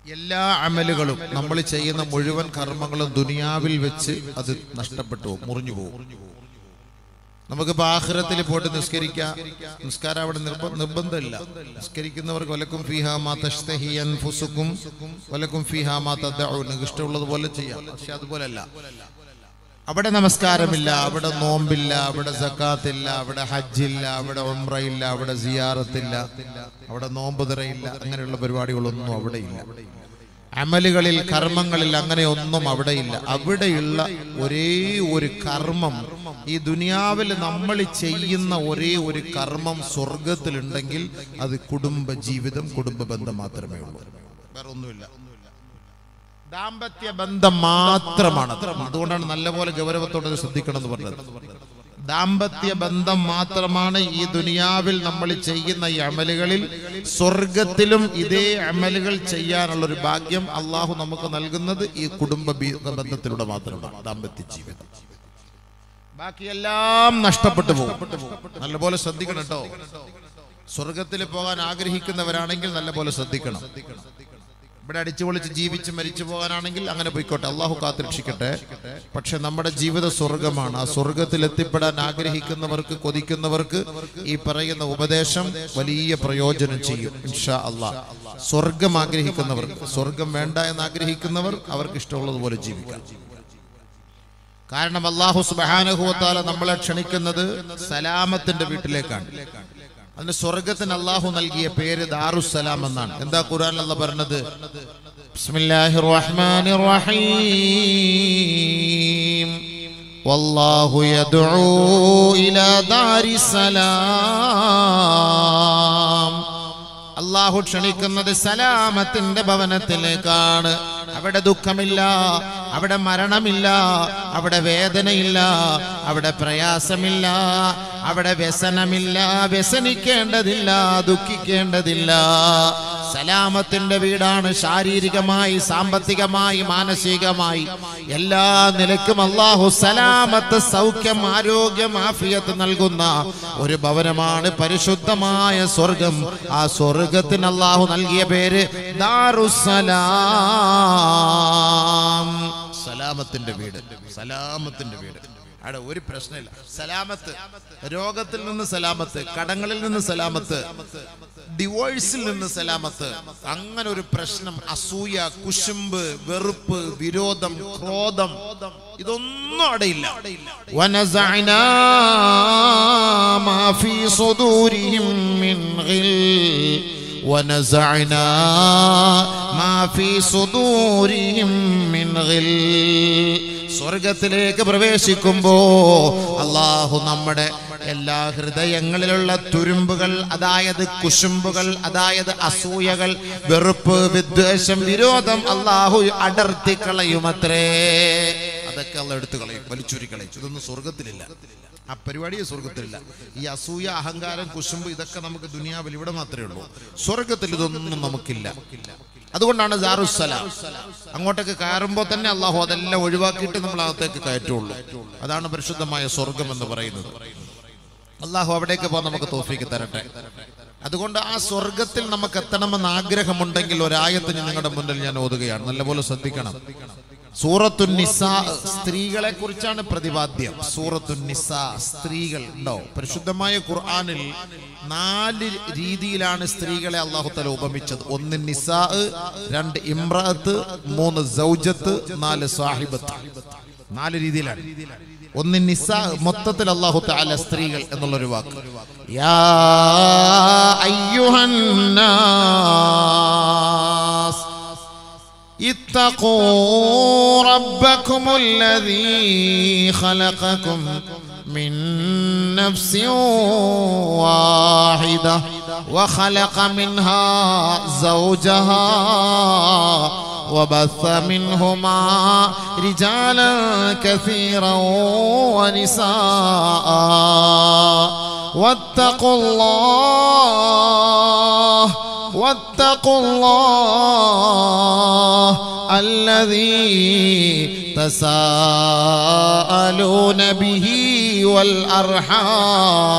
എല്ലാ അമലുകളും നമ്മൾ ചെയ്യുന്ന മുഴുവൻ കർമ്മങ്ങളും ദുനിയാവിൽ വെച്ച് അത് നഷ്ടപ്പെട്ടു പോകും മുറിഞ്ഞു പോകും നമുക്കിപ്പോ ആഹ്റത്തിൽ പോയിട്ട് നിസ്കരിക്കാം നിസ്കാരം അവിടെ നിർബ- നിർബന്ധമില്ല നിസ്കരിക്കുന്നവർക്ക് വലക്കും ഫിഹാമാ തഷ്തഹി അൻഫുസുക്കും വലക്കും ഫിഹാമാ തദ്ദഊൻ നിങ്ങൾക്ക് ഇഷ്ടമുള്ളതുപോലെ ചെയ്യാം പക്ഷെ അതുപോലല്ല അവിടെ നമസ്കാരമില്ല അവിടെ നോമ്പില്ല അവിടെ സക്കാത്തില്ല അവിടെ ഹജ്ജില്ല അവിടെ ഉംറയില്ല അവിടെ സിയാറത്തില്ല അവിടെ നോമ്പ് തിറയില്ല അങ്ങനെയുള്ള പരിപാടികളൊന്നും അവിടെ ഇല്ല അമലുകളിൽ കർമ്മങ്ങളിൽ അങ്ങനെ ഒന്നും അവിടെയില്ല അവിടെയുള്ള ഒരേ ഒരു കർമ്മം ഈ ദുനിയാവിൽ നമ്മൾ ചെയ്യുന്ന ഒരേ ഒരു കർമ്മം സ്വർഗത്തിലുണ്ടെങ്കിൽ അത് കുടുംബ ജീവിതം കുടുംബ ബന്ധം മാത്രമേ ഉള്ളൂ വേറെ ഒന്നുമില്ല ദാമ്പത്യ ബന്ധം മാത്രമാണ് അത്. അതുകൊണ്ടാണ് നല്ലപോലെ ഗൗരവത്തോടെ ഇത് ശ്രദ്ധിക്കണം എന്ന് പറഞ്ഞത് ദാമ്പത്യ ബന്ധം മാത്രമാണ് ഈ ദുനിയാവിൽ നമ്മൾ ചെയ്യുന്ന ഈ അമലുകളിൽ സ്വർഗത്തിലും ഇതേ അമലുകൾ ചെയ്യാനുള്ള ഒരു ഭാഗ്യം അള്ളാഹു നമുക്ക് നൽകുന്നത് ഈ കുടുംബ ബി- ബന്ധത്തിലൂടെ മാത്രമാണ് ദാമ്പത്യ ജീവിതം ബാക്കിയെല്ലാം നഷ്ടപ്പെട്ടു പോകും നല്ലപോലെ ശ്രദ്ധിക്കണം കേട്ടോ സ്വർഗത്തിൽ പോകാൻ ആഗ്രഹിക്കുന്നവരാണെങ്കിൽ നല്ലപോലെ ശ്രദ്ധിക്കണം ഇവിടെ അടിച്ചു പൊളിച്ച് ജീവിച്ച് മരിച്ചു പോകാനാണെങ്കിൽ അങ്ങനെ പോയിക്കോട്ടെ അള്ളാഹു കാത്തിരക്ഷിക്കട്ടെ പക്ഷെ നമ്മുടെ ജീവിത സ്വർഗമാണ് ആ സ്വർഗത്തിൽ എത്തിപ്പെടാൻ ആഗ്രഹിക്കുന്നവർക്ക് കൊതിക്കുന്നവർക്ക് ഈ പറയുന്ന ഉപദേശം വലിയ പ്രയോജനം ചെയ്യും ഇൻഷാ അള്ളാഹ് സ്വർഗം ആഗ്രഹിക്കുന്നവർക്ക് സ്വർഗം വേണ്ട എന്ന് ആഗ്രഹിക്കുന്നവർ അവർക്ക് ഇഷ്ടമുള്ളതുപോലെ ജീവിക്കാം കാരണം അള്ളാഹു സുബാനുഭവത്താല നമ്മളെ ക്ഷണിക്കുന്നത് സലാമത്തിന്റെ വീട്ടിലേക്കാണ് അതിന് സ്വർഗത്തിന് അള്ളാഹു നൽകിയ പേര് ദാറുസലാം എന്നാണ് എന്താ ഖുർആൻ അല്ല പറഞ്ഞത് ബിസ്മില്ലാഹിർ റഹ്മാനിർ റഹീം വല്ലാഹു യദ്ഉ ഇലാ ദാരിസലാം അള്ളാഹു ക്ഷണിക്കുന്നത് സലാമത്തിന്റെ ഭവനത്തിലേക്കാണ് അവിടെ ദുഃഖമില്ല അവിടെ മരണമില്ല അവിടെ വേദനയില്ല അവിടെ പ്രയാസമില്ല അവിടെ വ്യസനമില്ല വ്യസനിക്കേണ്ടതില്ല ദുഃഖിക്കേണ്ടതില്ല സലാമത്തിന്റെ വീടാണ് ശാരീരികമായി സാമ്പത്തികമായി മാനസികമായി എല്ലാ നിലയ്ക്കും അള്ളാഹു സലാമത്ത് സൗഖ്യം ആരോഗ്യം ആഫിയത്ത് നൽകുന്ന ഒരു ഭവനമാണ് പരിശുദ്ധമായ സ്വർഗം ആ സ്വർഗത്തിന് അള്ളാഹു നൽകിയ പേര് ദാറുസലാം സലാമത്തിന്റെ വീട് സലാമത്തിന്റെ വീട് അവിടെ ഒരു പ്രശ്നമില്ല സലാമത്ത് രോഗത്തിൽ നിന്ന് സലാമത്ത് കടങ്ങളിൽ നിന്ന് സലാമത്ത് ഡിവോഴ്സിൽ നിന്ന് സലാമത്ത് അങ്ങനെ ഒരു പ്രശ്നം അസൂയ കുശുമ്പ് വെറുപ്പ് വിരോധം ക്രോധം ഇതൊന്നും അവിടെയില്ല വനസഅനാ മാ ഫീ സുദൂരിഹിം മിൻ ഗിൽ ونزعنا ما في صدورهم من غل സ്വർഗത്തിലേക്ക് പ്രവേശിക്കുമ്പോ അള്ളാഹു നമ്മുടെ എല്ലാ ഹൃദയങ്ങളിലുള്ള തുരുമ്പുകൾ അതായത് കുശുമ്പുകൾ അതായത് അസൂയകൾ വെറുപ്പ് വിദ്വേഷം വിരോധം അള്ളാഹു അടർത്തി കളയുമത്രേ അതൊക്കെ അള്ള എടുത്തു കളയും വലിച്ചൂരി കളയും ഇതൊന്നും സ്വർഗത്തിലില്ല ആ പരിപാടിയെ സ്വർഗത്തിലില്ല ഈ അസൂയ അഹങ്കാരം കുശുമ്പ് ഇതൊക്കെ നമുക്ക് ദുനിയാവിൽ ഇവിടെ മാത്രമേ ഉള്ളൂ സ്വർഗത്തിൽ ഇതൊന്നും നമുക്കില്ല അതുകൊണ്ടാണ് ദാറുസലാം അങ്ങോട്ടേക്ക് കയറുമ്പോൾ തന്നെ അള്ളാഹു അതെല്ലാം ഒഴിവാക്കിയിട്ട് നമ്മൾ അകത്തേക്ക് കയറ്റുള്ളൂ അതാണ് പരിശുദ്ധമായ സ്വർഗം എന്ന് പറയുന്നത് അള്ളാഹു അവിടേക്ക് പോകാൻ നമുക്ക് തോഫിക്ക് തരട്ടെ അതുകൊണ്ട് ആ സ്വർഗത്തിൽ നമുക്ക് എത്തണമെന്ന് ആഗ്രഹമുണ്ടെങ്കിൽ ഒരായത്ത് ഞാൻ നിങ്ങളുടെ മുന്നിൽ ഞാൻ ഓതുകയാണ് നല്ലപോലെ ശ്രദ്ധിക്കണം സൂറത്തു നിസാ സ്ത്രീകളെ കുറിച്ചാണ് പ്രതിപാദ്യം സൂറത്തു നിസാ സ്ത്രീകൾ ഉണ്ടോ പരിശുദ്ധമായ ഖുർആനിൽ നാല് രീതിയിലാണ് സ്ത്രീകളെ അള്ളാഹു തല ഉപമിച്ചത് ഒന്ന് നിസാ രണ്ട് ഇമ്രാത്ത് മൂന്ന് സൗജത്ത് നാല് സാഹിബത്ത് നാല് രീതിയിലാണ് ഒന്ന് നിസ മൊത്തത്തിൽ അള്ളാഹു താല സ്ത്രീകൾ എന്നുള്ളൊരു വാക്ക് യാ അയ്യുഹന്നാസ് اتقوا ربكم الذي خلقكم من نفس واحدة وخلق منها زوجها وبث منهما رجالا كثيرا ونساء واتقوا الله واتقوا الله الذي تساءلون به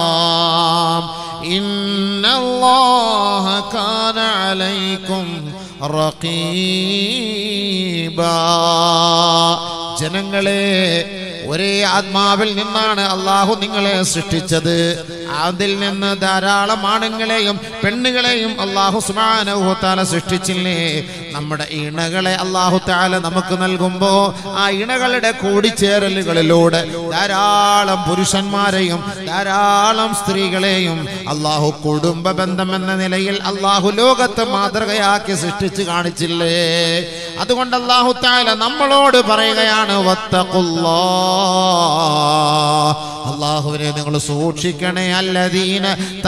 والأرحام إن الله كان عليكم റഖീബാ ജനങ്ങളെ ഒരേ ആത്മാവിൽ നിന്നാണ് അള്ളാഹു നിങ്ങളെ സൃഷ്ടിച്ചത് അതിൽ നിന്ന് ധാരാളം ആണുങ്ങളെയും പെണ്ണുങ്ങളെയും അള്ളാഹു സുബാനഹുത്താല സൃഷ്ടിച്ചില്ലേ നമ്മുടെ ഇണകളെ അള്ളാഹു താല നമുക്ക് നൽകുമ്പോ ആ ഇണകളുടെ കൂടിച്ചേരലുകളിലൂടെ ധാരാളം പുരുഷന്മാരെയും ധാരാളം സ്ത്രീകളെയും അള്ളാഹു കുടുംബ ബന്ധം എന്ന നിലയിൽ അള്ളാഹു ലോകത്ത് മാതൃകയാക്കി സൃഷ്ടിച്ച് കാണിച്ചില്ലേ അതുകൊണ്ട് അള്ളാഹു താല നമ്മളോട് പറയുകയാണ് വത്തഖുല്ലാ അള്ളാഹുവിനെ നിങ്ങൾ സൂക്ഷിക്കണേ അല്ലദീന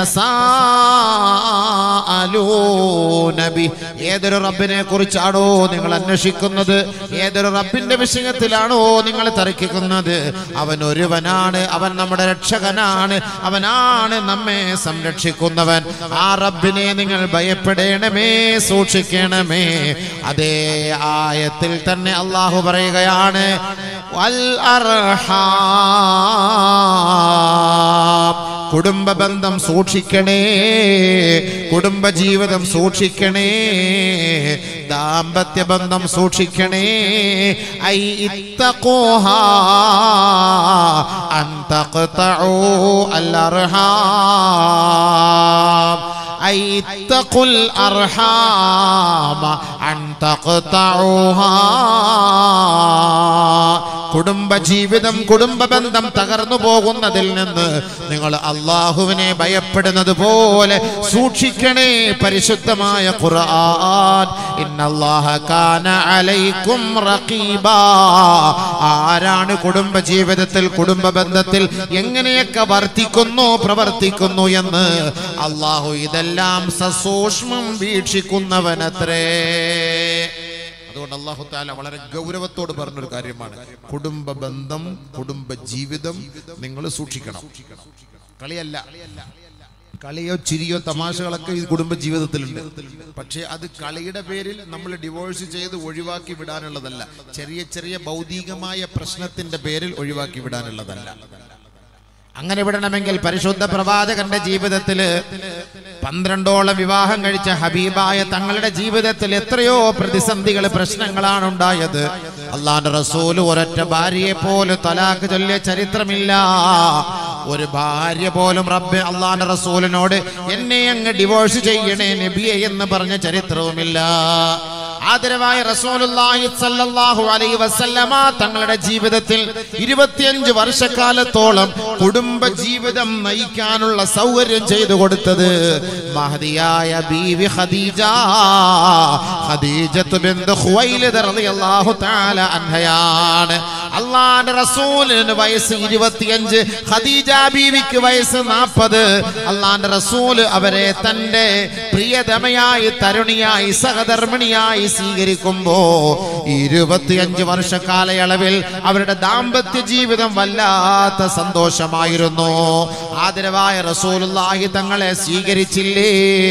തസാഅലൂനബി ഏതൊരു റബ്ബിനെ കുറിച്ചാണോ നിങ്ങൾ അന്വേഷിക്കുന്നത് ഏതൊരു റബ്ബിന്റെ വിഷയത്തിലാണോ നിങ്ങൾ തർക്കിക്കുന്നത് അവൻ ഒരുവനാണ് അവൻ നമ്മുടെ രക്ഷകനാണ് അവനാണ് നമ്മെ സംരക്ഷിക്കുന്നവൻ ആ റബ്ബിനെ നിങ്ങൾ ഭയപ്പെടണമേ സൂക്ഷിക്കണമേ അതേ ആയത്തിൽ തന്നെ അള്ളാഹു പറയുകയാണ് വൽ അർഹാം കുടുംബ ബന്ധം സൂക്ഷിക്കണേ കുടുംബ ജീവിതം സൂക്ഷിക്കണേ ദാമ്പത്യ ബന്ധം സൂക്ഷിക്കണേ ഐ ഇത്തഖൂഹാ അൻ തഖ്തഉ അൽ അർഹാം ഐ ഇത്തഖുൽ അർഹാമ അൻ തഖ്തഉഹാ കുടുംബ ജീവിതം കുടുംബ ബന്ധം തകർന്നു പോകുന്നതിൽ നിന്ന് നിങ്ങൾ അള്ളാഹുവിനെ ഭയപ്പെടുന്നത് പോലെ സൂക്ഷിക്കണേ പരിശുദ്ധമായ ഖുർആൻ ഇന്നല്ലാഹ കാന അലൈക്കും റഖീബാ ആരാണ് കുടുംബ ജീവിതത്തിൽ കുടുംബ ബന്ധത്തിൽ എങ്ങനെയൊക്കെ വർത്തിക്കുന്നു പ്രവർത്തിക്കുന്നു എന്ന് അള്ളാഹു ഇതെല്ലാം സസൂക്ഷ്മം വീക്ഷിക്കുന്നവനത്രേ അതുകൊണ്ട് അള്ളാഹു താല വളരെ ഗൗരവത്തോട് പറഞ്ഞൊരു കാര്യമാണ് കുടുംബ ബന്ധം കുടുംബ ജീവിതം നിങ്ങൾ സൂക്ഷിക്കണം കളിയല്ല കളിയോ ചിരിയോ തമാശകളൊക്കെ ഈ കുടുംബ ജീവിതത്തിലുണ്ട് പക്ഷേ അത് കളിയുടെ പേരിൽ നമ്മൾ ഡിവോഴ്സ് ചെയ്ത് ഒഴിവാക്കി വിടാനുള്ളതല്ല ചെറിയ ചെറിയ ഭൗതികമായ പ്രശ്നത്തിന്റെ പേരിൽ ഒഴിവാക്കി വിടാനുള്ളതല്ല അങ്ങനെ വിടണമെങ്കിൽ പരിശുദ്ധ പ്രവാചകന്റെ ജീവിതത്തില് പന്ത്രണ്ടോളം വിവാഹം കഴിച്ച ഹബീബായ തങ്ങളുടെ ജീവിതത്തിൽ എത്രയോ പ്രതിസന്ധികൾ പ്രശ്നങ്ങളാണ് ഉണ്ടായത് അള്ളാന്റെ റസൂല് ഒരൊറ്റ ഭാര്യയെ പോലും തലാക്ക് ചൊല്ലിയ ചരിത്രമില്ല ഒരു ഭാര്യ പോലും റബ്ബ് അള്ളാന്റെ റസൂലിനോട് എന്നെ അങ്ങ് ഡിവോഴ്സ് ചെയ്യണേ നബിയെ എന്ന് പറഞ്ഞ ചരിത്രവുമില്ല ആദരവായ റസൂലുള്ളാഹി സ്വല്ലല്ലാഹു അലൈഹി വസല്ലമ തങ്ങളുടെ ജീവിതത്തിൽ ഇരുപത്തിയഞ്ച് വർഷക്കാലത്തോളം കുടുംബ ജീവിതം നയിക്കാനുള്ള സൗകര്യം ചെയ്തു കൊടുത്തത് മഹദിയായ ബീവി ഖദീജ ഖദീജത്ത് ബിന്ത് ഖുവൈലിദ് റളിയല്ലാഹു തആല അൻഹയാണ് അള്ളാന്റെ റസൂലിന് വയസ്സ് ഇരുപത്തിയഞ്ച് ഖദീജ ബീവിക്ക് വയസ്സ് നാൽപ്പത് അള്ളാന്റെ റസൂല് അവരെ തന്റെ പ്രിയതമയായി തരുണിയായി സഹധർമ്മിണിയായി സ്വീകരിക്കുമ്പോ ഇരുപത്തിയഞ്ച് വർഷ കാലയളവിൽ അവരുടെ ദാമ്പത്യ ജീവിതം വല്ലാത്ത സന്തോഷമായിരുന്നു ആദരവായ റസൂലുള്ളാഹി തങ്ങളെ സ്വീകരിച്ചില്ലേ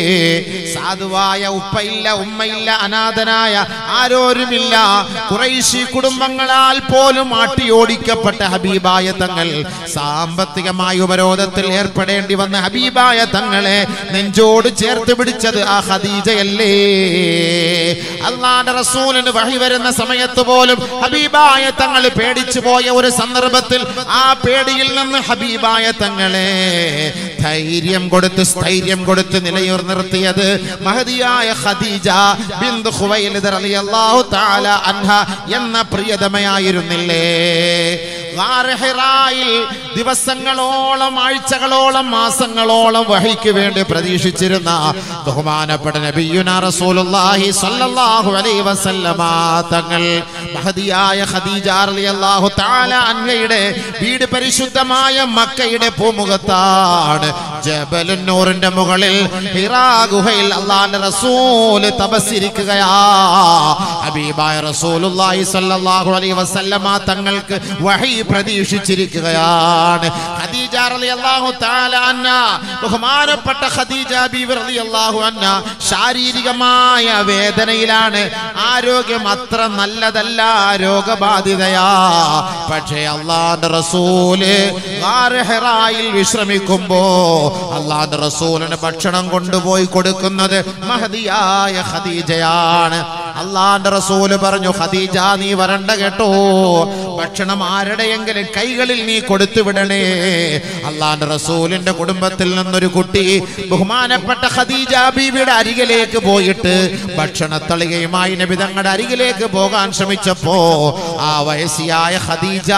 സാധുവായ ഉപ്പയില്ല ഉമ്മയില്ല അനാഥനായ ആരോരുമില്ല കുറേശി കുടുംബങ്ങളാൽ പോലും ആട്ടിയോടിക്കപ്പെട്ട ഹബീബായ തങ്ങൾ സാമ്പത്തികമായ ഉപരോധത്തിൽ ഏർപ്പെടേണ്ടി വന്ന ഹബീബായ തങ്ങളെ നെഞ്ചോട് ചേർത്ത് പിടിച്ചത് ആ ഖദീജയല്ലേ അള്ളാന്റെ റസൂലിന് വഴി വരുന്ന സമയത്ത് പോലും ഹബീബായ തങ്ങൾ പേടിച്ചു പോയ ഒരു സന്ദർഭത്തിൽ ആ പേടിയിൽ നിന്ന് ഹബീബായ തങ്ങളെ ധൈര്യം കൊടുത്ത് സ്ഥൈര്യം കൊടുത്ത് നിലയൂർ നിർത്തിയത് മഹതിയായ ഖദീജ ബിന്ദു ഖുവൈലിദ് റളിയല്ലാഹു തആല അൻഹ എന്ന പ്രിയതമയായിരുന്നില്ലേ ഗാറ് ഹിറായിൽ ദിവസങ്ങളോളം ആഴ്ചകളോളം മാസങ്ങളോളം വഹിക്ക് വേണ്ടി പ്രതീക്ഷിച്ചിരുന്ന ബഹുമാനപ്പെട്ട നബിയുന റസൂലുള്ളാഹി സ്വല്ലല്ലാഹു അലൈഹി വസല്ലമ തങ്ങൾ മഹദിയായ ഖദീജ റളിയല്ലാഹു തആല അൻഹയുടെ വീട് പരിശുദ്ധമായ മക്കയുടെ പൂമുഖത്താണ് ജബലുൻ നൂറിന്റെ മുകളിൽ ഹിറാ ഗുഹയിൽ അള്ളാഹുവിന്റെ റസൂൽ തപസ്സിരിക്കുകയാ ഹബീബായ റസൂലുള്ളാഹി സ്വല്ലല്ലാഹു അലൈഹി വസല്ലമ തങ്ങൾക്ക് വഹി പ്രതീക്ഷിച്ചിരിക്കുകയാണ് ഖദീജ റളിയല്ലാഹു തആല അന്ന ബഹുമാനപ്പെട്ട ഖദീജ ബീവി റളിയല്ലാഹു അന്ന ശാരീരികമായ വേദനയിലാണ് ആരോഗ്യം അത്ര നല്ലതല്ല രോഗബാധിതയാ പക്ഷേ അള്ളാന്റെ റസൂല് ഗാർ ഹിറായിൽ വിശ്രമിക്കുമ്പോ അള്ളാന്റെ റസൂലിന് ഭക്ഷണം കൊണ്ടുപോയി കൊടുക്കുന്നത് മഹദിയായ ഖദീജയാണ് അള്ളാന്റെ റസൂല് പറഞ്ഞു ഖദീജ നീ വരണ്ട കേട്ടോ ഭക്ഷണം ആരുടെയെങ്കിലും കൈകളിൽ നീ കൊടുത്തു വിടണേ അള്ളാന്റെ റസൂലിന്റെ കുടുംബത്തിൽ നിന്നൊരു കുട്ടി ബഹുമാനപ്പെട്ട ഖദീജ ബീവിയുടെ അരികിലേക്ക് പോയിട്ട് ഭക്ഷണത്തളികയുമായി നബി തങ്ങളുടെ അരികിലേക്ക് പോകാൻ ശ്രമിച്ചപ്പോ ആ വയസ്സിയായ ഖദീജ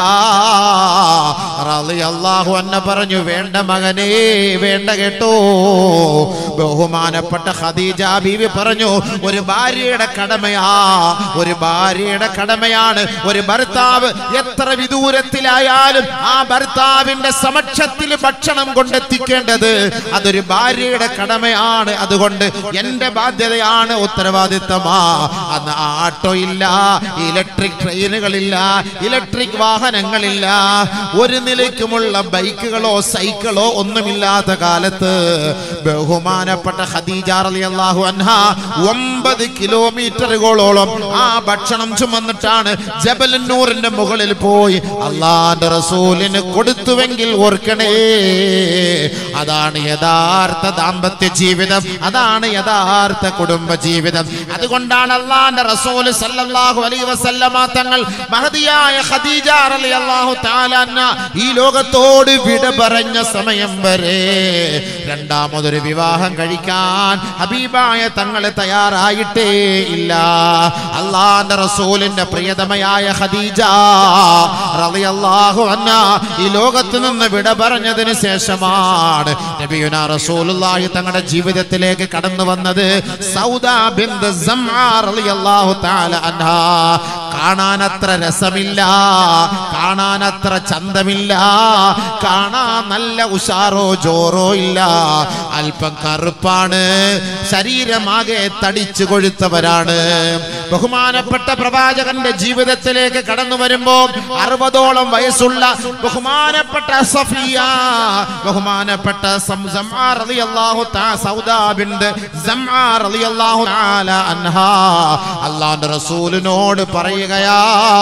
റളിയല്ലാഹു അൻഹ പറഞ്ഞു വേണ്ട മകനേ വേണ്ട കേട്ടോ ബഹുമാനപ്പെട്ട ഖദീജ ബീവി പറഞ്ഞു ഒരു ഭാര്യയുടെ കടമയാ ഒരു ഭാര്യയുടെ കടമയാണ് ഒരു ഭർത്താവ് എത്ര വിദൂരത്തിലായാലും ആ ഭർത്താവിന്റെ സമക്ഷത്തിൽ ഭക്ഷണം കൊണ്ടെത്തിക്കേണ്ടത് അതൊരു ഭാര്യയുടെ കടമയാണ് അതുകൊണ്ട് എന്റെ ബാധ്യതയാണ് ഉത്തരവാദിത്തമാ അന്ന് ആട്ടോ ഇല്ല ഇലക്ട്രിക് ട്രെയിനുകളില്ല ഇലക്ട്രിക് വാഹനങ്ങളില്ല ഒരു നിലയ്ക്കുമുള്ള ബൈക്കുകളോ സൈക്കിളോ ഒന്നുമില്ലാത്ത കാലത്ത് ബഹുമാനപ്പെട്ട ഖദീജ റളിയല്ലാഹു അൻഹ ഒമ്പത് കിലോമീറ്ററുകളോളം ആ ഭക്ഷണം ചുമന്നിട്ടാണ് ജബലന്നൂറിന്റെ മുകളിൽ പോയി അള്ളാന്റെ റസൂലിന് കൊടുത്തുവെങ്കിൽ ഓർക്കണേ അതാണ് യഥാർത്ഥ ദാമ്പത്യ ജീവിതം അതാണ് യഥാർത്ഥ കുടുംബ ജീവിതം അതുകൊണ്ടാണ് അള്ളാന്റെ റസൂൽ സല്ലല്ലാഹു അലൈഹി വസല്ലമ തങ്ങൾ മഹദിയായ ഖദീജ റളിയല്ലാഹു തആല അൻഹ ഈ ലോകത്തോട് വിട പറഞ്ഞ സമയം വരെ രണ്ടാമതൊരു വിവാഹം കഴിക്കാൻ ഹബീബായ തങ്ങൾ തയ്യാറായിട്ടേ ഇല്ല അള്ളാന്റെ റസൂലിന്റെ പ്രിയതമയായ ഖദീജ റളിയല്ലാഹു അൻഹ ഈ ലോകത്ത് നിന്ന് വിട പറഞ്ഞതിന് ശേഷമാണ് നബിയുന റസൂലുള്ളാഹി തങ്ങളുടെ ജീവിതത്തിലേക്ക് കടന്നു വന്നത് സൗദ ബിന്ത് സംആ റളിയല്ലാഹു തആല അൻഹ കാണാൻ അത്ര രസമില്ല കാണാൻ അത്ര ചന്തമില്ല കാണാൻ നല്ല ഉഷാറോ ജോറോ ഇല്ല അല്പം കറുപ്പാണ് ശരീരമാകെ തടിച്ചു കൊഴുത്തവരാണ് ബഹുമാനപ്പെട്ട പ്രവാചകന്റെ ജീവിതത്തിലേക്ക് കടന്നു വരുമ്പോ അറുപതോളം വയസ്സുള്ള ബഹുമാനപ്പെട്ട സഫിയ ബഹുമാനപ്പെട്ട സം- സംആ റളിയല്ലാഹു തആ- സൗദാ ബിൻത് സംആ റളിയല്ലാഹു തആല അൻഹാ അള്ളാഹുവിന്റെ റസൂലിനോട് പറയുകയാ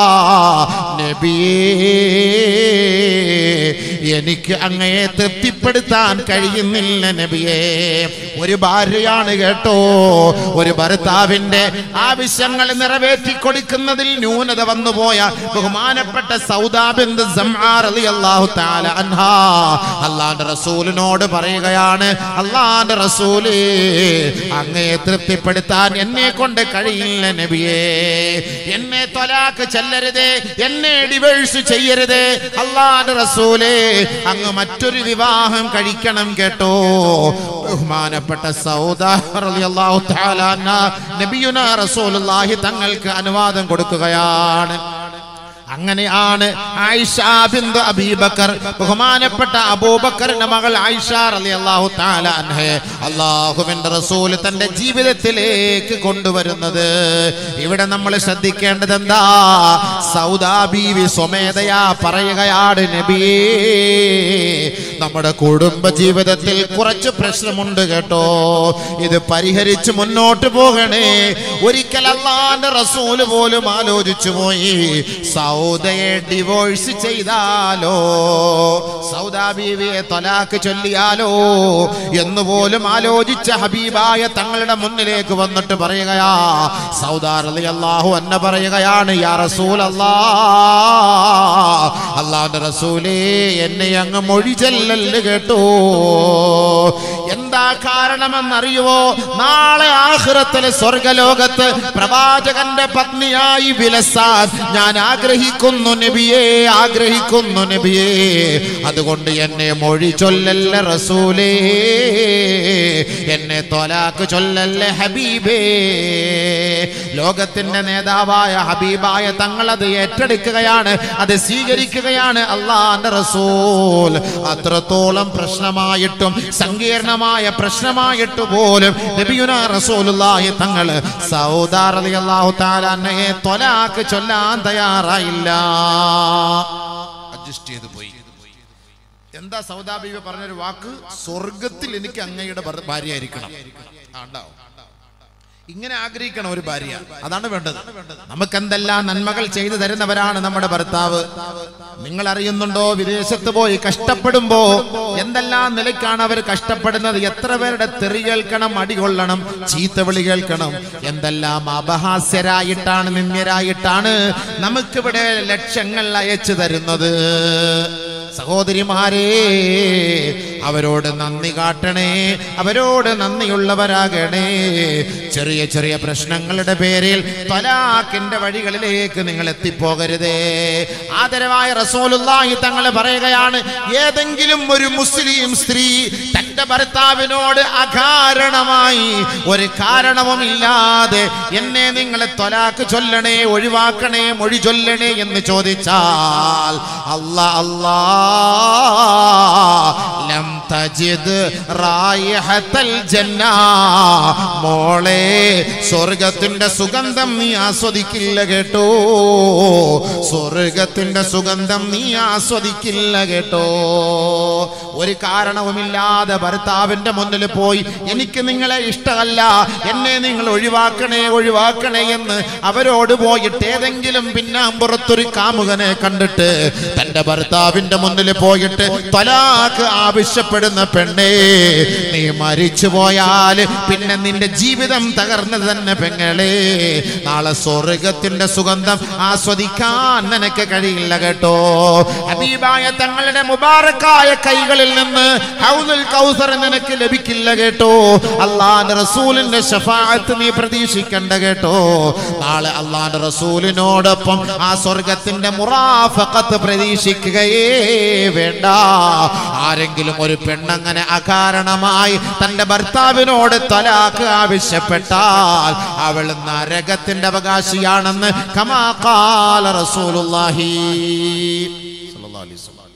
നബിയേ എനിക്ക് അങ്ങയെ തൃപ്തിപ്പെടുത്താൻ കഴിയുന്നില്ല നബിയേ ഒരു ഭാര്യയാണ് കേട്ടോ ഒരു ഭർത്താവിന്റെ ആവശ്യങ്ങൾ നിറവേറ്റി കൊടുക്കുന്നതിൽ ന്യൂനത വന്നുപോയ ബഹുമാനപ്പെട്ട സൗദാബിന്ദ് അള്ളാഹു താല അൻഹാ അള്ളാന്റെ റസൂലിനോട് പറയുകയാണ് അള്ളാന്റെ റസൂല് അങ്ങയെ തൃപ്തിപ്പെടുത്താൻ എന്നെ കൊണ്ട് കഴിയില്ല നബിയേ എന്നെ തൊലാക്ക് ചെല്ലരുത് എന്നെ ഡിവേഴ്സ് ചെയ്യരുത് അള്ളാന്റെ റസൂലേ അങ്ങ് മറ്റൊരു വിവാഹം കഴിക്കണം കേട്ടോ ബഹുമാനപ്പെട്ട സൗദാ റളിയല്ലാഹു തആല അൻഹ നബിയുനാ റസൂലുള്ളാഹി തങ്ങൾക്ക് അനുവാദം കൊടുക്കുകയാണ് അങ്ങനെയാണ് ആയിഷ ബിന്ദു അബീബക്കർ ബഹുമാനപ്പെട്ട അബൂബക്കറിന്റെ മകൾ ആയിഷ റളിയല്ലാഹു തആല അൻഹയെ അല്ലാഹുവിന്റെ റസൂൽ തന്റെ ജീവിതത്തിലേക്ക് കൊണ്ടുവരുന്നത് ഇവിടെ നമ്മൾ ശ്രദ്ധിക്കേണ്ടത് എന്താ സൗദാ ബീവി സ്വമേധയാ പറയുകയാണ് നബിയേ നമ്മുടെ കുടുംബ ജീവിതത്തിൽ കുറച്ച് പ്രശ്നമുണ്ട് കേട്ടോ ഇത് പരിഹരിച്ച് മുന്നോട്ട് പോകണേ ഒരിക്കൽ അള്ളാന്റെ റസൂല് പോലും ആലോചിച്ചു പോയി സൗദയെ ഡിവോഴ്സ് ചെയ്താലോ സൗദാ ബീവിയെ തൊലാക്ക് ചൊല്ലിയാലോ എന്ന് പോലും ആലോചിച്ച ഹബീബായ തങ്ങളുടെ മുന്നിലേക്ക് വന്നിട്ട് പറയുകയാ സൗദാ റളിയല്ലാഹു അന്ന പറയുകയാണ് യാ റസൂൽ അല്ലാ അള്ളാന്റെ റസൂലേ എന്നെ അങ്ങ് മൊഴി ചെല്ലല് കേട്ടോ എന്താ കാരണമെന്നറിയുവോ നാളെ ആഹ്റത്തിലെ സ്വർഗലോകത്ത് പ്രവാചകന്റെ പത്നിയായി വിലസാൻ ഞാൻ ആഗ്രഹിക്കുന്നു നബിയേ ആഗ്രഹിക്കുന്നു നബിയേ അതുകൊണ്ട് എന്നെ മൊഴി ചൊല്ലല്ല റസൂലേ എന്നെ തൊലാക്ക് ചൊല്ലല്ല ഹബീബേ ലോകത്തിന്റെ നേതാവായ ഹബീബായ തങ്ങളത് ഏറ്റെടുക്കുകയാണ് അത് സ്വീകരിക്കുകയാണ് അള്ളാന്റെ റസൂൽ അത്രത്തോളം പ്രശ്നമായിട്ടും സങ്കീർണമായ പ്രശ്നമായിട്ട് പോലും നബിയുന റസൂലുള്ളാഹി തങ്ങൾ സൗദാ റളിയല്ലാഹു തആല അന്നയെ തൊലാക്ക് ചൊല്ലാൻ തയ്യാറായില്ല അഡ്ജസ്റ്റ് ചെയ്തു പോയി എന്താ സൗദാ ബീവി പറഞ്ഞൊരു വാക്ക് സ്വർഗത്തിൽ എനിക്ക് അങ്ങയുടെ ഭർ- ഭാര്യയായിരിക്കണം ആ, ഉണ്ടാവും ഇങ്ങനെ ആഗ്രഹിക്കണം ഒരു ഭാര്യ അതാണ് വേണ്ടത് നമുക്ക് എന്തെല്ലാം നന്മകൾ ചെയ്തു തരുന്നവരാണ് നമ്മുടെ ഭർത്താവ് നിങ്ങൾ അറിയുന്നുണ്ടോ വിദേശത്ത് പോയി കഷ്ടപ്പെടുമ്പോ എന്തെല്ലാം നിലയ്ക്കാണ് അവർ കഷ്ടപ്പെടുന്നത് എത്ര പേരുടെ തെറി കേൾക്കണം അടി കൊള്ളണം ചീത്തവിളി കേൾക്കണം എന്തെല്ലാം അപഹാസ്യരായിട്ടാണ് നിന്ദ്യരായിട്ടാണ് നമുക്കിവിടെ ലക്ഷങ്ങൾ അയച്ചു തരുന്നത് സഹോദരിമാരെ അവരോട് നന്ദി കാട്ടണേ അവരോട് നന്ദിയുള്ളവരാകണേ ചെറിയ ചെറിയ പ്രശ്നങ്ങളുടെ പേരിൽ തലാഖിന്റെ വഴികളിലേക്ക് നിങ്ങൾ എത്തിപ്പോകരുതേ ആദരവായ റസൂലുള്ളാഹി തങ്ങൾ പറയുകയാണ് ഏതെങ്കിലും ഒരു മുസ്ലിം സ്ത്രീ തന്റെ ഭർത്താവിനോട് അകാരണമായി ഒരു കാരണവുമില്ലാതെ എന്നെ നിങ്ങളെ തൊലാക്ക് ചൊല്ലണേ ഒഴിവാക്കണേ മൊഴി ചൊല്ലണേ എന്ന് ചോദിച്ചാൽ അല്ലാ അല്ലാ ലം തജിദ് റായിഹത്തൽ ജന്ന മോളെ സ്വർഗത്തിന്റെ സുഗന്ധം നീ ആസ്വദിക്കില്ല കേട്ടോ സ്വർഗത്തിന്റെ സുഗന്ധം നീ ആസ്വദിക്കില്ല കേട്ടോ ഒരു കാരണവുമില്ലാതെ ഭർത്താവിന്റെ മുന്നിൽ പോയി എനിക്ക് നിങ്ങളെ ഇഷ്ടമല്ല എന്നെ നിങ്ങൾ ഒഴിവാക്കണേ ഒഴിവാക്കണേ എന്ന് അവരോട് പോയിട്ട് ഏതെങ്കിലും പിന്നാമ്പുറത്തൊരു കാമുകനെ കണ്ടിട്ട് തന്റെ ഭർത്താവിന്റെ മുന്നിൽ പോയിട്ട് തലാക്ക് ആവശ്യപ്പെടുന്ന പെണ്ണേ നീ മരിച്ചു പോയാൽ പിന്നെ നിന്റെ ജീവിതം തകർന്നത് തന്നെ പെങ്ങളെ നാളെ സ്വർഗത്തിന്റെ സുഗന്ധം ആസ്വദിക്കാൻ നിനക്ക് കഴിയില്ല കേട്ടോ ഹബീബായ തങ്ങളുടെ മുബാറക്കായ കൈകളിൽ നിന്ന് ഹൗലുൽ കൗസർ നിനക്ക് ലഭിക്കില്ല കേട്ടോ അള്ളാന്റെ റസൂലിന്റെ ഷഫാഅത്ത് നീ പ്രതീക്ഷിക്കണ്ട കേട്ടോ നാളെ അള്ളാന്റെ റസൂലിനോടൊപ്പം ആ സ്വർഗത്തിന്റെ മുറാഫക്കത്ത് പ്രതീക്ഷിക്കുകയേ വേണ്ട ആരെങ്കിലും ഒരു പെണ്ണങ്ങനെ അകാരണമായി തന്റെ ഭർത്താവിനോട് തലാക്ക് ആവശ്യപ്പെട്ടാൽ അവൾ നരകത്തിന്റെ അവകാശിയാണെന്ന് കമാ ഖാല റസൂലുള്ളാഹി സ്വല്ലല്ലാഹു അലൈഹി വസല്ലം